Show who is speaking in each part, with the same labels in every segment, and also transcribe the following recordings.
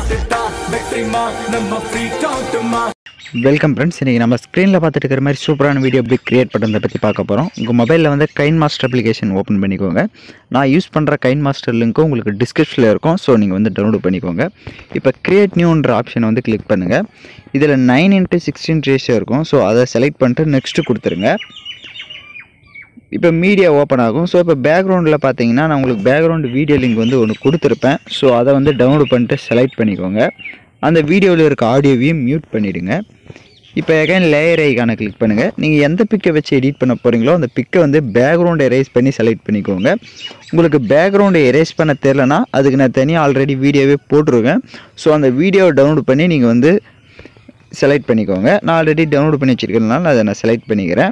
Speaker 1: welcome friends இன்றைக்கி நம்ம ஸ்க்ரீனில் பார்த்துட்டு இருக்கிற மாதிரி சூப்பரான வீடியோ எப்படி கிரியேட் பண்ணுறதை பற்றி பார்க்க போகிறோம் உங்கள் மொபைலில் வந்து கைன் மாஸ்டர் அப்ளிகேஷன் ஓப்பன் பண்ணிக்கோங்க நான் யூஸ் பண்ணுற கைன் மாஸ்டர் லிங்க்கும் உங்களுக்கு டிஸ்கிரிப்ஷனில் இருக்கும் ஸோ நீங்கள் வந்து டவுன்லோட் பண்ணிக்கோங்க இப்போ கிரியேட் நியூன்ற ஆப்ஷனை வந்து கிளிக் பண்ணுங்கள் இதில் நைன் இன்ட்டு சிக்ஸ்டீன் ரேஷியோ இருக்கும் ஸோ அதை செலக்ட் பண்ணிட்டு நெக்ஸ்ட்டு கொடுத்துருங்க இப்போ மீடியா ஓப்பன் ஆகும் ஸோ இப்போ பேக்ரவுண்டில் பார்த்தீங்கன்னா நான் உங்களுக்கு பேக்ரவுண்ட் வீடியோ லிங்க் வந்து ஒன்று கொடுத்துருப்பேன் ஸோ அதை வந்து டவுன்லோட் பண்ணிட்டு செலக்ட் பண்ணிக்கோங்க அந்த வீடியோவில் இருக்க ஆடியோவையும் மியூட் பண்ணிவிடுங்க இப்போ எகைன் லேயர் ஐக்கானை கிளிக் பண்ணுங்கள் நீங்கள் எந்த பிக்கை வச்சு எடிட் பண்ண போகிறீங்களோ அந்த பிக்கை வந்து பேக்ரவுண்ட் எரேஸ் பண்ணி செலக்ட் பண்ணிக்கோங்க உங்களுக்கு பேக்ரவுண்டை எரேஸ் பண்ண தெரிலனா அதுக்கு நான் தனியாக ஆல்ரெடி வீடியோவே போட்டிருக்கேன் ஸோ அந்த வீடியோவை டவுன்லோட் பண்ணி நீங்கள் வந்து செலக்ட் பண்ணிக்கோங்க நான் ஆல்ரெடி டவுன்லோட் பண்ணி வச்சுருக்கிறதுனால அதை நான் செலக்ட் பண்ணிக்கிறேன்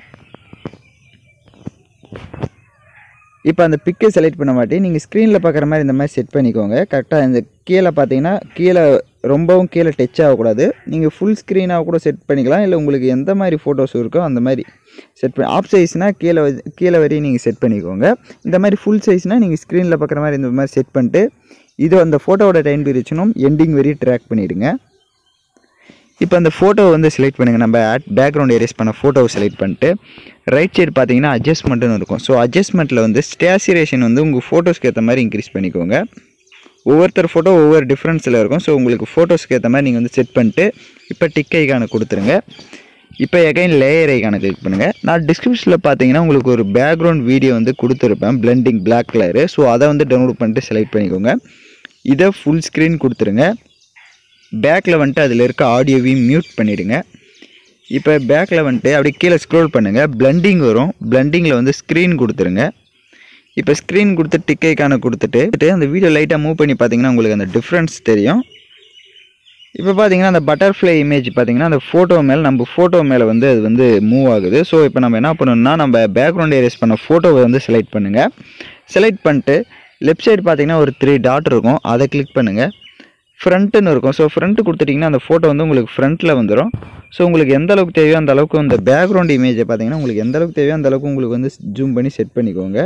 Speaker 1: இப்போ அந்த பிக்கை செலக்ட் பண்ண மாட்டி நீங்கள் ஸ்க்ரீனில் பார்க்குற மாதிரி இந்த மாதிரி செட் பண்ணிக்கோங்க கரெக்டாக இந்த கீழே பார்த்தீங்கன்னா கீழே ரொம்பவும் கீழே டச் ஆகக்கூடாது நீங்கள் ஃபுல் ஸ்க்ரீனாக கூட செட் பண்ணிக்கலாம் இல்லை உங்களுக்கு எந்த மாதிரி ஃபோட்டோஸ் இருக்கோ அந்த மாதிரி செட் பண்ணி ஆப் சைஸ்னால் கீழே வ- கீழே வரையும் நீங்கள் செட் பண்ணிக்கோங்க இந்த மாதிரி ஃபுல் சைஸ்னால் நீங்கள் ஸ்க்ரீனில் பார்க்குற மாதிரி இந்த மாதிரி செட் பண்ணிட்டு இது அந்த ஃபோட்டோவோட டைம் டியூரேஷனும் எண்டிங் வரையும் ட்ராக் பண்ணிவிடுங்க இப்போ அந்த ஃபோட்டோவை வந்து செலக்ட் பண்ணுங்கள் நம்ம பேக்ரவுண்ட் எரேஸ் பண்ண ஃபோட்டோவை செலக்ட் பண்ணிட்டு ரைட் சைடு பார்த்தீங்கன்னா அட்ஜஸ்ட்மெண்ட்டுன்னு இருக்கும் ஸோ அட்ஜஸ்ட்மெண்ட்டில் வந்து ஸ்டேச்சுரேஷன் வந்து உங்கள் ஃபோட்டோஸ்க்கு ஏற்ற மாதிரி இன்க்ரீஸ் பண்ணிக்கோங்க ஒவ்வொருத்தர் ஃபோட்டோ ஒவ்வொரு டிஃப்ரென்ஸில் இருக்கும் ஸோ உங்களுக்கு ஃபோட்டோஸ்க்கு ஏற்ற மாதிரி நீங்கள் வந்து செட் பண்ணிட்டு இப்போ டிக் ஐக்கானை கொடுத்துருங்க இப்போ எகைன் லேயர் ஐக்கானை கிளிக் பண்ணுங்கள் நான் டிஸ்கிரிப்ஷனில் பார்த்தீங்கன்னா உங்களுக்கு ஒரு பேக்ரவுண்ட் வீடியோ வந்து கொடுத்துருப்பேன் பிளெண்டிங் பிளாக் கலரு ஸோ அதை வந்து டவுன்லோட் பண்ணிட்டு செலக்ட் பண்ணிக்கோங்க இதை ஃபுல் ஸ்க்ரீன் கொடுத்துருங்க பேக்கில் வந்துட்டு அதில் இருக்க ஆடியோவையும் மியூட் பண்ணிவிடுங்க இப்போ பேக்கில் வந்துட்டு அப்படியே கீழே ஸ்க்ரோல் பண்ணுங்கள் பிளண்டிங் வரும் பிளண்டிங்கில் வந்து ஸ்க்ரீன் கொடுத்துருங்க இப்போ ஸ்க்ரீன் கொடுத்து டிக் ஐக்கானை கொடுத்துட்டு அந்த வீடியோ லைட்டாக மூவ் பண்ணி பார்த்தீங்கன்னா உங்களுக்கு அந்த டிஃப்ரென்ஸ் தெரியும் இப்போ பார்த்தீங்கன்னா அந்த பட்டர்ஃப்ளை இமேஜ் பார்த்தீங்கன்னா அந்த ஃபோட்டோ மேலே நம்ம ஃபோட்டோ மேலே வந்து அது வந்து மூவ் ஆகுது ஸோ இப்போ நம்ம என்ன பண்ணணும்னா நம்ம பேக்ரவுண்ட் ஏரேஸ் பண்ண ஃபோட்டோவை வந்து செலக்ட் பண்ணுங்கள் செலக்ட் பண்ணிட்டு லெஃப்ட் சைடு பார்த்தீங்கன்னா ஒரு த்ரீ டாட் இருக்கும் அதை கிளிக் பண்ணுங்கள் ஃப்ரண்ட்டுன்னு இருக்கும் ஸோ ஃப்ரண்ட்டு கொடுத்துட்டிங்கன்னா அந்த ஃபோட்டோ வந்து உங்களுக்கு ஃப்ரண்ட்டில் வந்துடும் ஸோ உங்களுக்கு எந்த அளவுக்கு தேவையோ அந்த அளவுக்கு இந்த பேக்ரவுண்ட் இமேஜை பார்த்தீங்கன்னா உங்களுக்கு எந்த அளவுக்கு தேவையோ அந்த அளவுக்கு உங்களுக்கு வந்து ஜூம் பண்ணி செட் பண்ணிக்கோங்க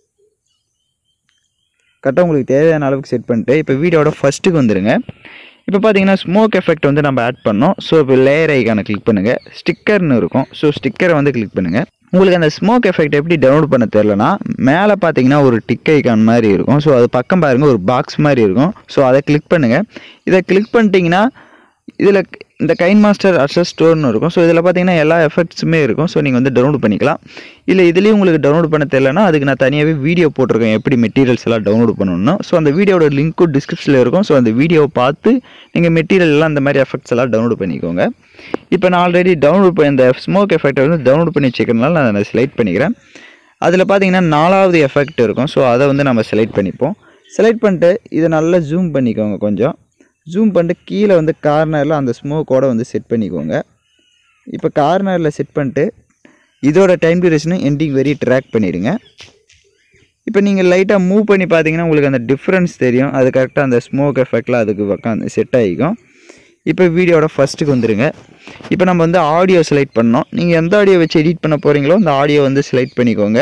Speaker 1: கரெக்டாக உங்களுக்கு தேவையான அளவுக்கு செட் பண்ணிட்டு இப்போ வீடியோட ஃபஸ்ட்டுக்கு வந்துருங்க இப்போ பார்த்தீங்கன்னா ஸ்மோக் எஃபெக்ட் வந்து நம்ம ஆட் பண்ணோம் ஸோ இப்போ லேயர் ஐக்கானை கிளிக் பண்ணுங்கள் ஸ்டிக்கர்னு இருக்கும் ஸோ ஸ்டிக்கரை வந்து கிளிக் பண்ணுங்கள் உங்களுக்கு அந்த ஸ்மோக் எஃபெக்ட் எப்படி டவுன்லோட் பண்ண தெரிலனா மேலே பார்த்தீங்கன்னா ஒரு டிக் ஐக்கான் மாதிரி இருக்கும் ஸோ அது பக்கம் பாருங்கள் ஒரு பாக்ஸ் மாதிரி இருக்கும் ஸோ அதை கிளிக் பண்ணுங்கள் இதை கிளிக் பண்ணிட்டீங்கன்னா இதில் இந்த கைன் மாஸ்டர் அசஸ் ஸ்டோர்னு இருக்கும் ஸோ இதில் பார்த்தீங்கன்னா எல்லா எஃபெக்ட்ஸுமே இருக்கும் ஸோ நீங்கள் வந்து டவுன்லோட் பண்ணிக்கலாம் இல்லை இதுலேயும் உங்களுக்கு டவுன்லோட் பண்ண தெரியலனா அதுக்கு நான் தனியாகவே வீடியோ போட்டிருக்கேன் எப்படி மெட்டீரியல்ஸ் எல்லாம் டவுன்லோட் பண்ணணும்னு ஸோ அந்த வீடியோட லிங்க்கும் டிஸ்கிரிப்ஷனில் இருக்கும் ஸோ அந்த வீடியோவை பார்த்து நீங்கள் மெட்டீரியல் எல்லாம் அந்த மாதிரி எஃபெக்ட்ஸ் எல்லாம் டவுன்லோட் பண்ணிக்கோங்க இப்போ நான் ஆல்ரெடி டவுன்லோட் பண்ணி இந்த ஸ்மோக் எஃபெக்ட்டை வந்து டவுன்லோட் பண்ணி வச்சுக்கிறதுனால நான் அதை செலக்ட் பண்ணிக்கிறேன் அதில் பார்த்தீங்கன்னா நாலாவது எஃபெக்ட் இருக்கும் ஸோ அதை வந்து நம்ம செலக்ட் பண்ணிப்போம் செலக்ட் பண்ணிட்டு இதை நல்லா ஜூம் பண்ணிக்கோங்க கொஞ்சம் ஜூம் பண்ணிட்டு கீழே வந்து கார்னரில் அந்த ஸ்மோக்கோட வந்து செட் பண்ணிக்கோங்க இப்போ கார்னரில் செட் பண்ணிட்டு இதோட டைம் டியூரேஷனும் எண்டிங் வெரி ட்ராக் பண்ணிடுங்க இப்போ நீங்கள் லைட்டாக மூவ் பண்ணி பார்த்தீங்கன்னா உங்களுக்கு அந்த டிஃப்ரென்ஸ் தெரியும் அது கரெக்டாக அந்த ஸ்மோக் எஃபெக்ட்லாம் அதுக்கு உட்காந்து செட் ஆகிக்கும் இப்போ வீடியோட ஃபஸ்ட்டுக்கு வந்துருங்க இப்போ நம்ம வந்து ஆடியோ செலக்ட் பண்ணோம் நீங்கள் எந்த ஆடியோ வச்சு எடிட் பண்ண போகிறீங்களோ அந்த ஆடியோ வந்து செலக்ட் பண்ணிக்கோங்க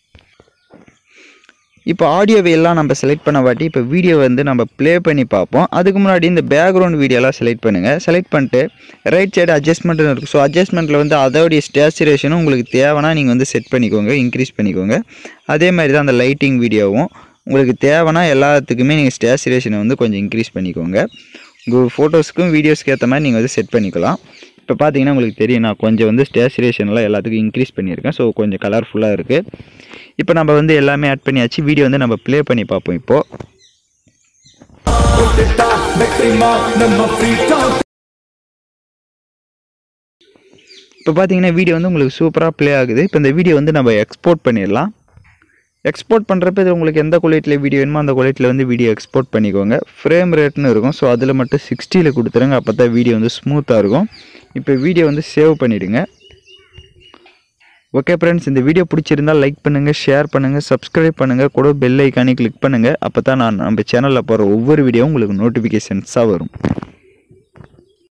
Speaker 1: இப்போ ஆடியோவை எல்லாம் நம்ம செலக்ட் பண்ண வாட்டி இப்போ வீடியோ வந்து நம்ம ப்ளே பண்ணி பார்ப்போம் அதுக்கு முன்னாடி இந்த பேக்ரவுண்ட் வீடியோலாம் செலக்ட் பண்ணுங்கள் செலக்ட் பண்ணிட்டு ரைட் சைடு அட்ஜஸ்ட்மெண்ட்னு இருக்கும் ஸோ அட்ஜஸ்ட்மெண்ட்டில் வந்து அதோடைய ஸ்டேச்சுரேஷனும் உங்களுக்கு தேவைன்னா நீங்கள் வந்து செட் பண்ணிக்கோங்க இன்க்ரீஸ் பண்ணிக்கோங்க அதே மாதிரி தான் அந்த லைட்டிங் வீடியோவும் உங்களுக்கு தேவைன்னா எல்லாத்துக்குமே நீங்கள் ஸ்டேச்சுரேஷனை வந்து கொஞ்சம் இன்க்ரீஸ் பண்ணிக்கோங்க உங்கள் ஃபோட்டோஸ்க்கும் வீடியோஸ்க்கு ஏற்ற மாதிரி நீங்கள் வந்து செட் பண்ணிக்கலாம் இப்போ பார்த்தீங்கன்னா உங்களுக்கு தெரியும் நான் கொஞ்சம் வந்து ஸ்டேச்சுரேஷன்லாம் எல்லாத்துக்கும் இன்க்ரீஸ் பண்ணியிருக்கேன் ஸோ கொஞ்சம் கலர்ஃபுல்லாக இருக்குது இப்போ நம்ம வந்து எல்லாமே ஆட் பண்ணியாச்சு வீடியோ வந்து நம்ம ப்ளே பண்ணி பார்ப்போம் இப்போது இப்போ பார்த்தீங்கன்னா வீடியோ வந்து உங்களுக்கு சூப்பராக ப்ளே ஆகுது இப்போ இந்த வீடியோ வந்து நம்ம எக்ஸ்போர்ட் பண்ணிடலாம் எக்ஸ்போர்ட் பண்ணுறப்ப இது உங்களுக்கு எந்த குவாலிட்டியில் வீடியோ வேணுமோ அந்த குவாலிட்டியில் வந்து வீடியோ எக்ஸ்போர்ட் பண்ணிக்கோங்க ஃப்ரேம் ரேட்னு இருக்கும் ஸோ அதில் மட்டும் சிக்ஸ்டியில் கொடுத்துருங்க அப்போ தான் வீடியோ வந்து ஸ்மூத்தாக இருக்கும் இப்போ வீடியோ வந்து சேவ் பண்ணிவிடுங்க ஓகே ஃப்ரெண்ட்ஸ் இந்த வீடியோ பிடிச்சிருந்தால் லைக் பண்ணுங்கள் ஷேர் பண்ணுங்கள் சப்ஸ்கிரைப் பண்ணுங்கள் கூட பெல் ஐக்கானே கிளிக் பண்ணுங்கள் அப்போ தான் நான் நம்ம சேனலில் போகிற ஒவ்வொரு வீடியோவும் உங்களுக்கு நோட்டிஃபிகேஷன்ஸாக வரும்